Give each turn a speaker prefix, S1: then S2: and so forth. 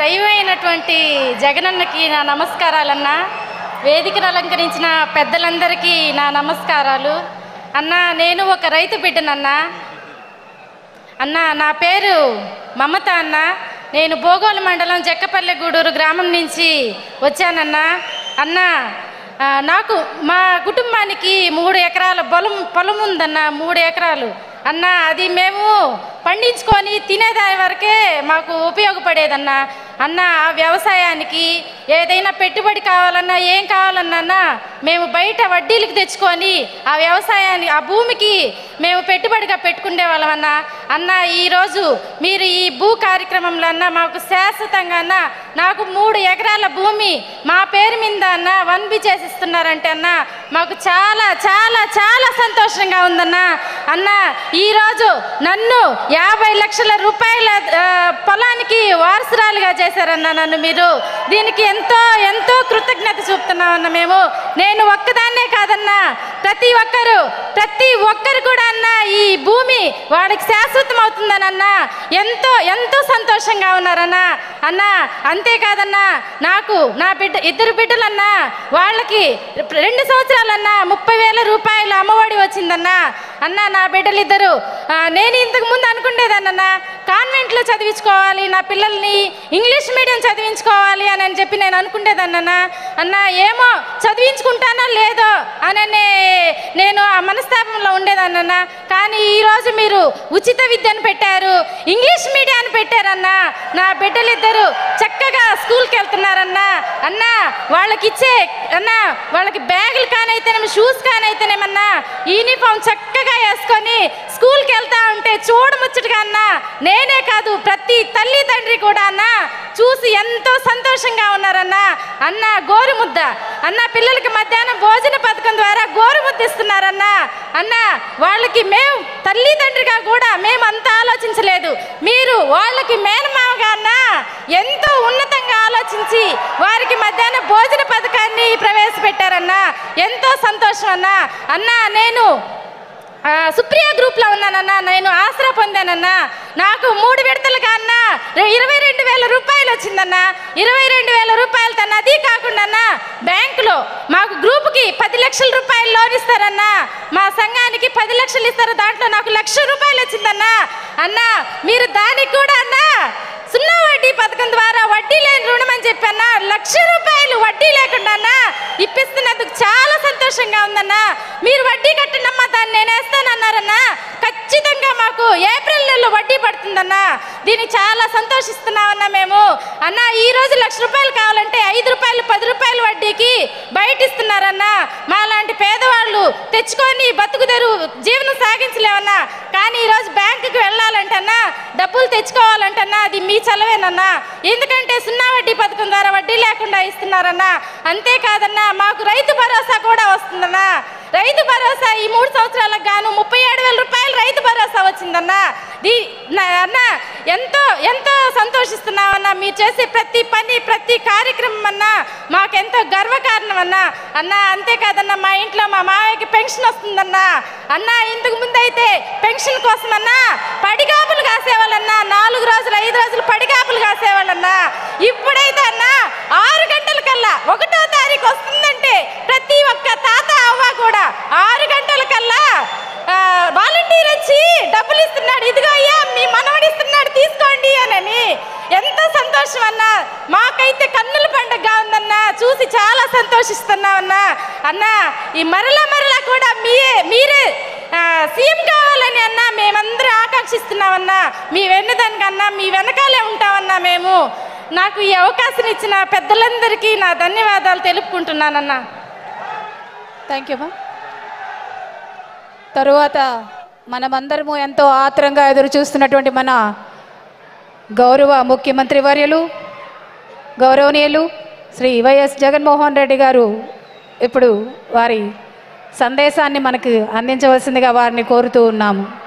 S1: దైవమైనటువంటి జగనన్నకి నా నమస్కారాలన్నా వేదికను అలంకరించిన పెద్దలందరికీ నా నమస్కారాలు అన్న నేను ఒక రైతు బిడ్డనన్నా అన్న నా పేరు మమత అన్న నేను భోగోలు మండలం జక్కపల్లె గూడూరు గ్రామం నుంచి వచ్చానన్నా అన్న ఆ, నాకు మా కుటుంబానికి మూడు ఎకరాల పొలం పొలం ఉందన్న మూడు ఎకరాలు అన్న అది మేము పండించుకొని తినేదాని వరకే మాకు ఉపయోగపడేదన్న అన్న ఆ వ్యవసాయానికి ఏదైనా పెట్టుబడి కావాలన్నా ఏం కావాలన్నా మేము బయట వడ్డీలకు తెచ్చుకొని ఆ వ్యవసాయాన్ని ఆ భూమికి మేము పెట్టుబడిగా పెట్టుకునే వాళ్ళం అన్న అన్న ఈరోజు మీరు ఈ భూ కార్యక్రమంలో అన్న మాకు శాశ్వతంగా అన్న నాకు మూడు ఎకరాల భూమి మా పేరు మీద అన్న వన్ బి చేసిస్తున్నారంటే అన్న మాకు చాలా చాలా చాలా సంతోషంగా ఉందన్న అన్న ఈరోజు నన్ను యాభై లక్షల రూపాయల ఆ, పొలానికి వారసురాలుగా చేశారన్న నన్ను మీరు దీనికి ఎంతో ఎంతో కృతజ్ఞత చూపుతున్నామన్న మేము నేను ఒక్కదాన్నే కాదన్నా ప్రతి ఒక్కరు ప్రతి ఒక్కరు కూడా అన్న ఈ భూమి వాడికి శాశ్వతం అవుతుందనన్న ఎంతో ఎంతో సంతోషంగా ఉన్నారన్న అన్న అంతేకాదన్నా నాకు నా బిడ్డ ఇద్దరు బిడ్డలన్నా వాళ్ళకి రెండు సంవత్సరాలన్నా ముప్పై వేల రూపాయలు అమ్మఒడి వచ్చిందన్నా అన్న నా బిడ్డలు ఇద్దరు ఆ, నేను ఇంతకు ముందు అనుకునేదాన్నన్నా కాన్వెంట్లో చదివించుకోవాలి నా పిల్లల్ని ఇంగ్లీష్ మీడియం చదివించుకోవాలి అని అని చెప్పి నేను అనుకునేదాన్నన్నా అన్న ఏమో చదివించుకుంటానో లేదో అని నేను ఆ మనస్తాపంలో ఉండేదాన్నన్నా కానీ ఈరోజు మీరు ఉచిత విద్యను పెట్టారు ఇంగ్లీష్ మీడియాన్ని పెట్టారన్నా నా బిడ్డలిద్దరు చక్కగా స్కూల్కి వెళ్తున్నారన్నా అన్న వాళ్ళకి ఇచ్చే అన్న వాళ్ళకి బ్యాగులు కానైతేనేమి షూస్ కానైతేనేమన్నా యూనిఫామ్ చక్కగా వేసుకొని స్కూల్కి వెళ్తా ఉంటే చూడముచ్చటగా అన్న నేనే కాదు ప్రతి తల్లి తండ్రి కూడా అన్న చూసి ఎంతో సంతోషంగా ఉన్నారన్న అన్న గోరుముద్ద అన్న పిల్లలకి మధ్యాహ్నం భోజన పథకం ద్వారా గోరుముద్ద ఇస్తున్నారన్న అన్న వాళ్ళకి మేము తల్లిదండ్రిగా కూడా మేము అంత ఆలోచించలేదు మీరు వాళ్ళకి మేనమావగా అన్న ఎంతో ఉన్నతంగా ఆలోచించి వారికి మధ్యాహ్నం భోజన పథకాన్ని ప్రవేశపెట్టారన్న ఎంతో సంతోషం అన్న అన్న నేను ఆ, సుప్రియ గ్రూప్లో ఉన్నానన్నా నేను ఆసరా పొందానన్నా నాకు మూడు విడతలుగా అన్న ఇరవై రెండు వేల రూపాయలు వచ్చిందన్నా ఇరవై రెండు వేల రూపాయలు తన అది కాకుండా అన్న బ్యాంకులో మాకు గ్రూప్కి పది లక్షల రూపాయలు లోన్ ఇస్తారన్నా మా సంఘానికి పది లక్షలు ఇస్తారు దాంట్లో నాకు లక్ష రూపాయలు వచ్చిందన్నా అన్నా మీరు దానికి కూడా అన్నా సున్నా వడ్డీ పథకం ద్వారా వడ్డీ లేని రుణం అని చెప్పన్నా లక్ష రూపాయలు వడ్డీ లేకుండా అన్నా ఇప్పిస్తున్నందుకు చాలా సంతోషంగా ఉందన్నా మీరు వడ్డీ కట్టనమ్మా దాన్ని నేను వేస్తానన్నారన్నా ఖచ్చితంగా మాకు ఏప్రిల్ నెలలో వడ్డీ పడుతుందన్నా దీన్ని చాలా సంతోషిస్తున్నామన్నా మేము అన్న ఈ రోజు లక్ష రూపాయలు కావాలంటే ఐదు రూపాయలు పది రూపాయలు వడ్డీకి బయట ఇస్తున్నారన్నా మా లాంటి పేదవాళ్ళు తెచ్చుకొని బతుకుదెరు జీవనం సాగించలేమన్నా కానీ ఈరోజు బ్యాంకుకి వెళ్ళాలంటన్నా డబ్బులు తెచ్చుకోవాలంటన్నా అది మీ చలవేనన్నా ఎందుకంటే సున్నా వడ్డీ పథకం ద్వారా వడ్డీ లేకుండా ఇస్తున్నారన్నా అంతేకాదన్నా మాకు రైతు భరోసా కూడా వస్తుందన్నా రైతు భరోసా ఈ మూడు సంవత్సరాలకు గాను ముప్పై ఏడు వేల రూపాయలు రైతు భరోసా వచ్చిందన్నా దీ నా- అన్న ఎంతో ఎంతో సంతోషిస్తున్నామన్నా మీరు చేసే ప్రతి పని ప్రతి కార్యక్రమం అన్నా మాకెంతో గర్వకారణం అన్నా అన్న అంతేకాదన్నా మా ఇంట్లో మా మావయ్యకి పెన్షన్ వస్తుందన్నా అన్న ఇంతకు ముందు అయితే పెన్షన్ కోసం అన్నా పడిగాపులు కాసేవాళ్ళన్నా నాలుగు రోజులు ఐదు రోజులు పడిగాపులు కాసేవాళ్ళన్నా ఇప్పుడైతే అన్నా ఆరు గంటల కల్లా ఒకటో తారీఖు వస్తుందంటే ప్రతి ఒక్క తాత అవ్వ కూడా ఆరు గంటల కల్లా ఆ, వాలంటీర్ వచ్చి డబ్బులు ఇస్తున్నాడు ఇదిగో అయ్యా మీ మనవడు ఇస్తున్నాడు తీసుకోండి అని ఎంతో సంతోషం అన్నా మాకైతే కన్నుల పండుగగా ఉందన్నా చూసి చాలా సంతోషిస్తున్నామన్నా అన్నా ఈ మరలా మరలా కూడా మీరే మీరే ఆ, సీఎం కావాలని అన్నా మేమందరం ఆకాంక్షిస్తున్నామన్నా మీ వెన్నుదనికన్నా మీ వెనకాలే ఉంటామన్నా మేము నాకు ఈ అవకాశం ఇచ్చిన పెద్దలందరికీ నా ధన్యవాదాలు తెలుపుకుంటున్నానన్నా
S2: థ్యాంక్ యూ మా తరువాత మనమందరము ఎంతో ఆత్రంగా ఎదురు చూస్తున్నటువంటి మన గౌరవ ముఖ్యమంత్రి వర్యులు గౌరవనీయులు శ్రీ వైఎస్ జగన్మోహన్ రెడ్డి గారు ఇప్పుడు వారి సందేశాన్ని మనకు అందించవలసిందిగా వారిని కోరుతూ ఉన్నాము